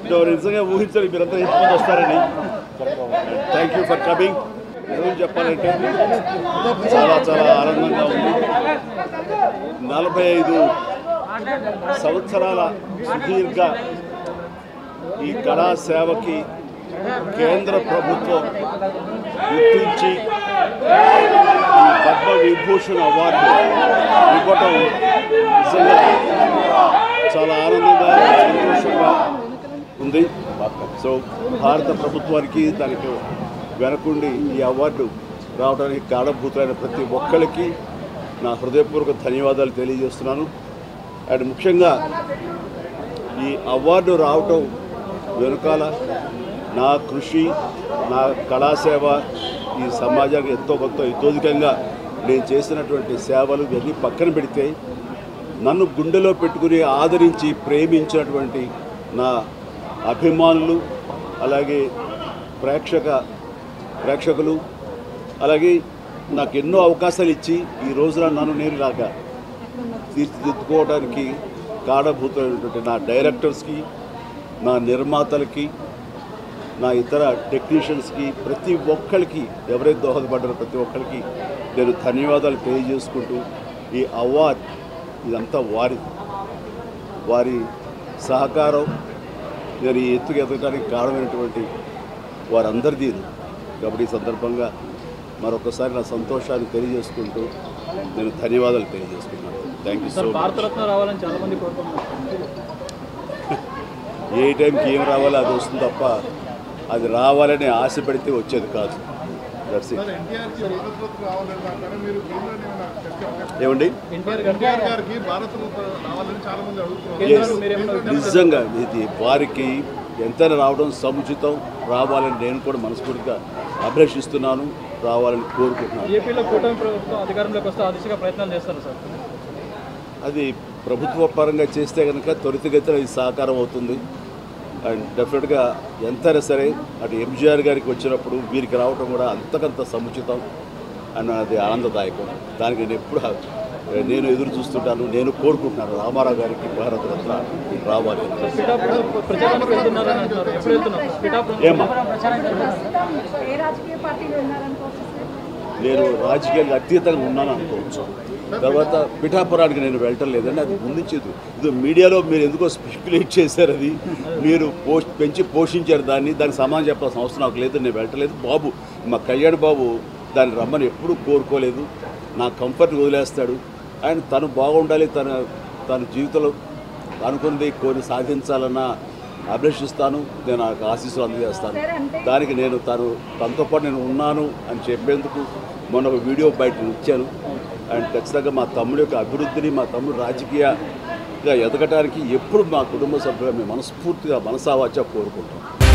So నిజంగా ఊహించరు మీరంతా ఎంతమంది వస్తారని థ్యాంక్ యూ ఫర్ కమింగ్ నిజం చెప్పాలంటే చాలా చాలా ఆనందంగా ఉంది నలభై ఐదు సంవత్సరాల సుదీర్ఘ ఈ కళా సేవకి కేంద్ర ప్రభుత్వం గుర్తించి ఈ పద్మ విభూషణ్ అవార్డు ఇవ్వటం నిజంగా చాలా ఆనందంగా సంతోషంగా ఉంది సో భారత ప్రభుత్వానికి దానికి వెనకుండి ఈ అవార్డు రావడానికి కారణభూతులైన ప్రతి ఒక్కరికి నా హృదయపూర్వక ధన్యవాదాలు తెలియజేస్తున్నాను అండ్ ముఖ్యంగా ఈ అవార్డు రావటం వెనుకాల నా కృషి నా కళాసేవ ఈ సమాజానికి ఎంతో కొంత ఇతోధికంగా నేను చేసినటువంటి సేవలు ఇవన్నీ పక్కన పెడితే నన్ను గుండెలో పెట్టుకుని ఆదరించి ప్రేమించినటువంటి నా అభిమానులు అలాగే ప్రేక్షక ప్రేక్షకులు అలాగే నాకు ఎన్నో అవకాశాలు ఇచ్చి ఈ రోజున నన్ను నేను లాగా తీర్చిదిద్దుకోవడానికి కారణభూతమైనటువంటి నా డైరెక్టర్స్కి నా నిర్మాతలకి నా ఇతర టెక్నీషియన్స్కి ప్రతి ఒక్కరికి ఎవరైతే దోహదపడ్డారో ప్రతి ఒక్కరికి నేను ధన్యవాదాలు తెలియజేసుకుంటూ ఈ అవార్డ్ ఇదంతా వారి వారి సహకారం నేను ఈ ఎత్తుకు ఎదగడానికి కారణమైనటువంటి వారందరిది కాబట్టి ఈ సందర్భంగా మరొకసారి నా సంతోషాన్ని తెలియజేసుకుంటూ నేను ధన్యవాదాలు తెలియజేసుకున్నాను thank you so sir much భారతరత్న రావాలని చాలా మంది కోరుకుంటున్నారు ఏ టైంకి ఏం రావాలో అది వస్తుంది తప్ప అది రావాలని ఆశ పెడితే వచ్చేది కాదు దట్స్ ఇట్ ఎన్టీఆర్కి భారతరత్న రావాలని కానీ మీరు కేంద్రాన్ని ఏమైనా చర్చ అవకాశం ఏమండి ఎన్టీఆర్ గారు ఎన్టీఆర్ గారికి భారతరత్న రావాలని చాలా మంది అడుగుతున్నారు కేంద్రం Yes. మీరేమన్నా విజ్ఞప్తి నిజంగా ఇది వారికి ఎంతైనా రావడం సముచితం రావాలని నేను కూడా మనస్ఫూర్తిగా అభిలషిస్తున్నాను రావాలని కోరుకుంటున్నాను ఏపీలో కూటమి ప్రభుత్వం అధికారంలోకి వస్తే ఆ దిశగా ప్రయత్నాలు చేస్తారు సార్ అది ప్రభుత్వ పరంగా చేస్తే కనుక త్వరితగతిన ఇది సహకారం అవుతుంది అండ్ డెఫినెట్గా ఎంతైనా సరే అటు ఎంజీఆర్ గారికి వచ్చినప్పుడు వీరికి రావడం కూడా అంతకంత సముచితం అండ్ అది ఆనందదాయకం దానికి నేను ఎప్పుడు నేను ఎదురు చూస్తుంటాను నేను కోరుకుంటున్నాను రామారావు గారికి భారతరత్న రావాలి అని. పిఠాపురం ప్రచారానికి వెళ్తున్నారని అంటున్నారు ఎప్పుడు వెళ్తున్నారు పిఠాపురం ఏమ్మా ప్రస్తుతం ఏ రాజకీయ పార్టీలో ఉన్నారనుకోవచ్చు సార్? నేను రాజకీయాలకు అతీతంగా ఉన్నాను అనుకోవచ్చు తర్వాత పిఠాపురానికి నేను వెళ్ళటం లేదండి అది ముందుంచేది ఇది మీడియాలో మీరు ఎందుకో స్పెక్యులేట్ చేశారు అది మీరు పోస్ట్ పెంచి పోషించారు దాన్ని దానికి సమాధానం చెప్పాల్సిన అవసరం నాకు లేదు నేను వెళ్ళటలేదు బాబు మా కళ్యాణ్ బాబు దాన్ని రమ్మని ఎప్పుడూ కోరుకోలేదు నా కంఫర్ట్ వదిలేస్తాడు ఆయన తను బాగుండాలి తన తన జీవితంలో అనుకుంది కొన్ని సాధించాలన్న అభిలషిస్తాను నేను నాకు ఆశీస్సులు అందజేస్తాను దానికి నేను తను తనతో పాటు నేను ఉన్నాను అని చెప్పేందుకు మొన్న ఒక వీడియో బయట ఇచ్చాను అండ్ ఖచ్చితంగా మా తమ్ముడి యొక్క అభివృద్ధిని మా తమ్ముడు రాజకీయంగా ఎదగటానికి ఎప్పుడు మా కుటుంబ సభ్యులు మేము మనస్ఫూర్తిగా మనసావాచ కోరుకుంటాం